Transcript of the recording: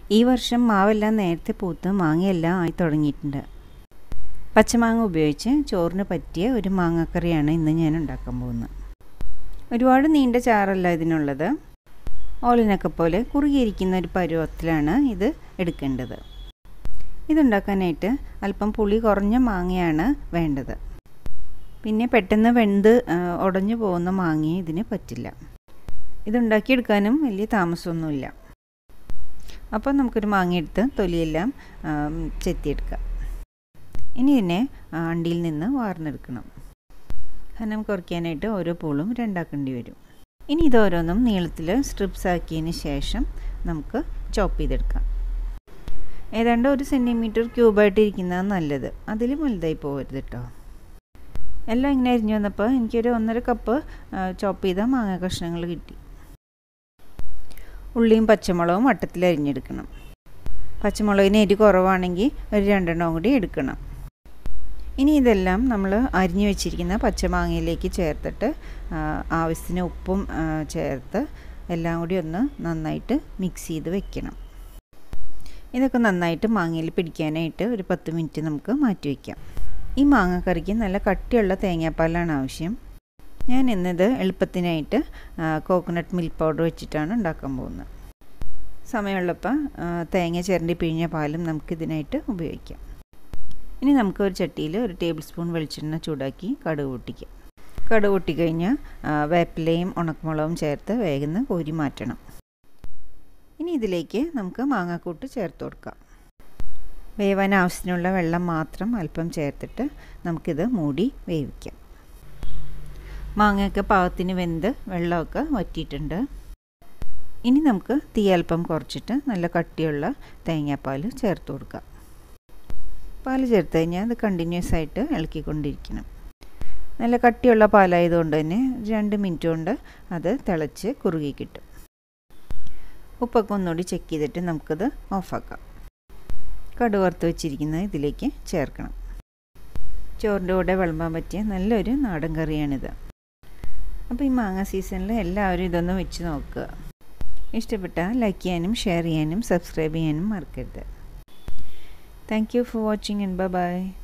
ഈ വർഷം മാവെല്ലാം നേരത്തെ പൂത്ത് മാങ്ങയെല്ലാം ആയി തുടങ്ങിയിട്ടുണ്ട് പച്ചമാങ്ങ ഉപയോഗിച്ച് ചോറിന് പറ്റിയ ഒരു മാങ്ങക്കറിയാണ് ഇന്ന് ഞാൻ ഉണ്ടാക്കാൻ പോകുന്നത് ഒരുപാട് നീണ്ട ചാറല്ല ഇതിനുള്ളത് ഓലിനൊക്കെ പോലെ കുറുകിയിരിക്കുന്ന ഒരു പരുവത്തിലാണ് ഇത് എടുക്കേണ്ടത് ഇതുണ്ടാക്കാനായിട്ട് അല്പം പുളി കുറഞ്ഞ മാങ്ങയാണ് വേണ്ടത് പിന്നെ പെട്ടെന്ന് വെന്ത് ഉടഞ്ഞു പോകുന്ന മാങ്ങയെ ഇതിന് പറ്റില്ല ഇതുണ്ടാക്കിയെടുക്കാനും വലിയ താമസമൊന്നുമില്ല അപ്പോൾ നമുക്കൊരു മാങ്ങ എടുത്ത് തൊലിയെല്ലാം ചെത്തിയെടുക്കാം ഇനി ഇതിനെ അണ്ടിയിൽ നിന്ന് വാർന്നെടുക്കണം ഖനം കുറയ്ക്കാനായിട്ട് ഓരോ പൂളും രണ്ടാക്കേണ്ടി വരും ഇനി ഇതോരോന്നും നീളത്തിൽ സ്ട്രിപ്സ് ആക്കിയതിന് ശേഷം നമുക്ക് ചോപ്പ് ചെയ്തെടുക്കാം ഏതാണ്ട് ഒരു സെൻറ്റിമീറ്റർ ക്യൂബായിട്ട് ഇരിക്കുന്നതാണ് നല്ലത് അതിൽ വലുതായി പോകരുത് കേട്ടോ എല്ലാം ഇങ്ങനെ അരിഞ്ഞു വന്നപ്പോൾ എനിക്കൊരു ഒന്നര കപ്പ് ചോപ്പ് ചെയ്ത മാങ്ങ കഷ്ണങ്ങൾ കിട്ടി ഉള്ളിയും പച്ചമുളകും വട്ടത്തിൽ അരിഞ്ഞെടുക്കണം പച്ചമുളകിന് എരി കുറവാണെങ്കിൽ ഒരു രണ്ടെണ്ണം കൂടി എടുക്കണം ഇനി ഇതെല്ലാം നമ്മൾ അരിഞ്ഞു വെച്ചിരിക്കുന്ന പച്ചമാങ്ങയിലേക്ക് ചേർത്തിട്ട് ആവശ്യത്തിന് ഉപ്പും ചേർത്ത് എല്ലാം കൂടി ഒന്ന് നന്നായിട്ട് മിക്സ് ചെയ്ത് വെക്കണം ഇതൊക്കെ നന്നായിട്ട് മാങ്ങയിൽ പിടിക്കാനായിട്ട് ഒരു പത്ത് മിനിറ്റ് നമുക്ക് മാറ്റി വയ്ക്കാം ഈ മാങ്ങക്കറിക്ക് നല്ല കട്ടിയുള്ള തേങ്ങാപ്പാലാണ് ആവശ്യം ഞാൻ ഇന്നത് എളുപ്പത്തിനായിട്ട് കോക്കനട്ട് മിൽക്ക് പൗഡർ വെച്ചിട്ടാണ് ഉണ്ടാക്കാൻ പോകുന്നത് സമയമുള്ളപ്പോൾ തേങ്ങ ചിരണ്ടി പിഴിഞ്ഞ പാലും നമുക്കിതിനായിട്ട് ഉപയോഗിക്കാം ഇനി നമുക്ക് ഒരു ചട്ടിയിൽ ഒരു ടേബിൾ സ്പൂൺ വെളിച്ചെണ്ണ ചൂടാക്കി കടുക് പൊട്ടിക്കാം കടുക് പൊട്ടിക്കഴിഞ്ഞാൽ വേപ്പിലയും ഉണക്കമുളകും ചേർത്ത് വേഗം കോരി മാറ്റണം ഇനി ഇതിലേക്ക് നമുക്ക് മാങ്ങാക്കൂട്ട് ചേർത്ത് കൊടുക്കാം വേവാൻ ആവശ്യത്തിനുള്ള വെള്ളം മാത്രം അല്പം ചേർത്തിട്ട് നമുക്കിത് മൂടി വേവിക്കാം മാങ്ങയൊക്കെ പാകത്തിന് വെന്ത് വെള്ളമൊക്കെ വറ്റിയിട്ടുണ്ട് ഇനി നമുക്ക് തീ അല്പം കുറച്ചിട്ട് നല്ല കട്ടിയുള്ള തേങ്ങാപ്പാൽ ചേർത്ത് കൊടുക്കാം പാൽ ചേർത്ത് കഴിഞ്ഞാൽ അത് കണ്ടിന്യൂസ് ആയിട്ട് ഇളക്കിക്കൊണ്ടിരിക്കണം നല്ല കട്ടിയുള്ള പാലായതുകൊണ്ട് തന്നെ രണ്ട് മിനിറ്റ് കൊണ്ട് അത് തിളച്ച് കുറുകി കിട്ടും ഉപ്പൊക്കെ ഒന്നുകൂടി ചെക്ക് ചെയ്തിട്ട് നമുക്കത് ഓഫാക്കാം കടുവറുത്ത് വെച്ചിരിക്കുന്നത് ഇതിലേക്ക് ചേർക്കണം ചോറിൻ്റെ കൂടെ വിളമ്പാൻ പറ്റിയ നല്ലൊരു നാടൻ കറിയാണിത് അപ്പോൾ ഈ മാങ്ങ സീസണിൽ എല്ലാവരും ഇതൊന്ന് വെച്ച് നോക്കുക ഇഷ്ടപ്പെട്ടാൽ ലൈക്ക് ചെയ്യാനും ഷെയർ ചെയ്യാനും സബ്സ്ക്രൈബ് ചെയ്യാനും മറക്കരുത് thank you for watching and bye by